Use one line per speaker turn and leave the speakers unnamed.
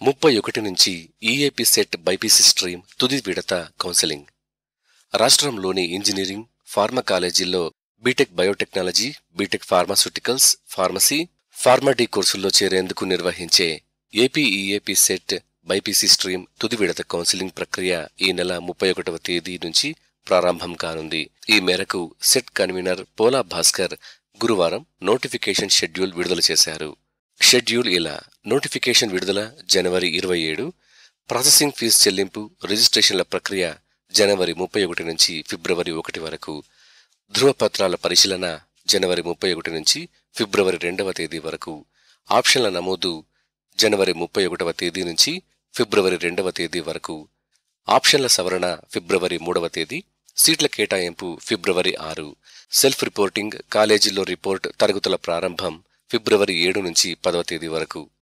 ముప్పై ఒకటి నుంచి ఈఏపీ సెట్ బైపీసీ స్ట్రీమ్ తుది విడత కౌన్సెలింగ్ రాష్ట్రంలోని ఇంజనీరింగ్ ఫార్మా కాలేజీల్లో B Tech biotechnology B Tech pharmaceuticals pharmacy Pharm D కోర్సుల్లో చేరేందుకు నిర్వహించే ఏపీఈఏపీ సెట్ బైపీసీ స్ట్రీమ్ తుది విడత కౌన్సిలింగ్ ప్రక్రియ ఈ నెల ముప్పై ఒకటవ తేదీ నుంచి ప్రారంభం కానుంది ఈ మేరకు సెట్ కన్వీనర్ పోలా భాస్కర్ గురువారం నోటిఫికేషన్ షెడ్యూల్ విడుదల చేశారు షెడ్యూల్ ఇలా నోటిఫికేషన్ విడుదల జనవరి ఇరవై ఏడు ప్రాసెసింగ్ ఫీజు చెల్లింపు రిజిస్ట్రేషన్ల ప్రక్రియ జనవరి ముప్పై ఒకటి నుంచి ఫిబ్రవరి ఒకటి వరకు ధృవపత్రాల పరిశీలన జనవరి ముప్పై ఒకటి నుంచి ఫిబ్రవరి రెండవ తేదీ వరకు ఆప్షన్ల నమోదు జనవరి ముప్పై ఒకటవ తేదీ నుంచి ఫిబ్రవరి రెండవ తేదీ వరకు ఆప్షన్ల సవరణ ఫిబ్రవరి మూడవ తేదీ సీట్ల కేటాయింపు ఫిబ్రవరి ఆరు సెల్ఫ్ రిపోర్టింగ్ కాలేజీలో రిపోర్ట్ తరగతుల ప్రారంభం ఫిబ్రవరి ఏడు నుంచి పదవ తేదీ వరకు